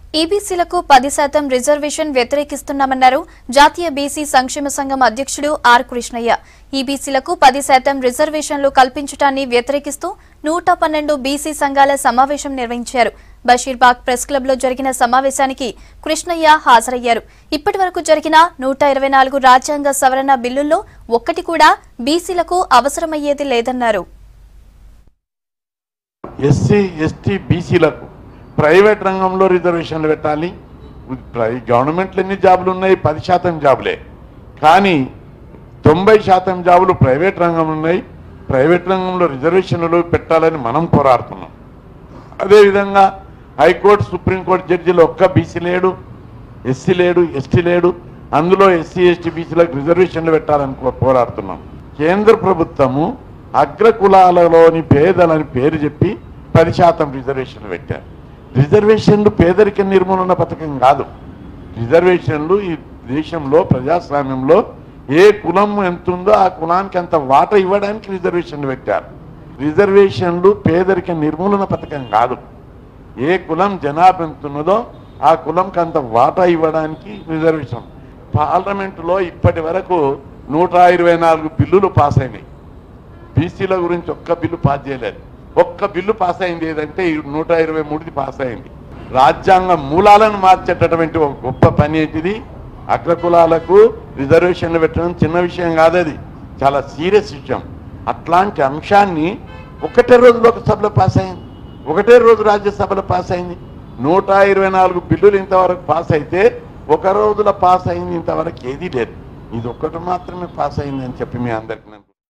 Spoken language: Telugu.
ఈబీసీలకు పది శాతం రిజర్వేషన్ వ్యతిరేకిస్తున్నామన్నారు జాతీయ బీసీ సంక్షేమ సంఘం అధ్యక్షుడు ఆర్ కృష్ణయ్య ఈబీసీలకు పది శాతం రిజర్వేషన్లు కల్పించడాన్ని వ్యతిరేకిస్తూ నూట పన్నెండు బీసీ సంఘాల సమావేశం నిర్వహించారు బషీర్బాగ్ ప్రెస్ క్లబ్ లో జరిగిన సమావేశానికి కృష్ణయ్య హాజరయ్యారు ఇప్పటి వరకు జరిగిన నూట ఇరవై నాలుగు రాజ్యాంగ సవరణ బిల్లుల్లో ఒక్కటి కూడా బీసీలకు అవసరమయ్యేది లేదన్నారు ఎస్సీ ఎస్టీ బీసీలకు ప్రైవేట్ రంగంలో రిజర్వేషన్లు పెట్టాలి ప్రై- గవర్నమెంట్లో ఎన్ని జాబులు ఉన్నాయి పది శాతం జాబులే కానీ తొంభై శాతం జాబులు ప్రైవేట్ రంగంలో ఉన్నాయి ప్రైవేట్ రంగంలో రిజర్వేషన్లు పెట్టాలని మనం పోరాడుతున్నాం అదేవిధంగా హైకోర్టు సుప్రీంకోర్టు జడ్జిలో ఒక్క బీసీ లేడు ఎస్సీ లేడు ఎస్టీ లేడు అందులో ఎస్సీ ఎస్టీ బీసీలకు రిజర్వేషన్లు పెట్టాలని కో- పోరాడుతున్నాం కేంద్ర ప్రభుత్వము అగ్రకులాలలోని పేదలని పేరు చెప్పి పది శాతం రిజర్వేషన్లు పెట్టారు రిజర్వేషన్లు పేదరిక నిర్మూలన పథకం కాదు రిజర్వేషన్లు ఈ దేశంలో ప్రజాస్వామ్యంలో ఏ కులం ఎంత ఉందో ఆ కులానికి అంత వాట ఇవ్వడానికి రిజర్వేషన్లు పెట్టారు రిజర్వేషన్లు పేదరిక నిర్మూలన పథకం కాదు ఏ కులం జనాభా ఎంత ఉన్నదో ఆ కులంకి అంత వాటా ఇవ్వడానికి రిజర్వేషన్ పార్లమెంటులో ఇప్పటి వరకు నూట ఇరవై నాలుగు బిల్లులు పాస్ అయినాయి బీసీల గురించి ఒక్క బిల్లు పాస్ చేయలేదు ఒక్క బిల్లు పాస్ అయింది ఏదంటే ఈ నూట ఇరవై మూడుది పాస్ అయింది రాజ్యాంగ మూలాలను మార్చేటటువంటి ఒక గొప్ప పని ఏంటిది అగ్రకులాలకు రిజర్వేషన్లు పెట్టడం చిన్న విషయం కాదది చాలా సీరియస్ విషయం అట్లాంటి అంశాన్ని ఒకటే రోజు లోక్సభలో పాస్ అయింది ఒకటే రోజు రాజ్యసభలో పాస్ అయింది నూట ఇరవై నాలుగు బిల్లులు ఇంతవరకు పాస్ అయితే ఒక రోజులో పాస్ అయింది ఇంతవరకు ఏదీ లేదు ఇది ఒక్కటి మాత్రమే పాస్ అయింది అని చెప్పి మీ అందరికి నేను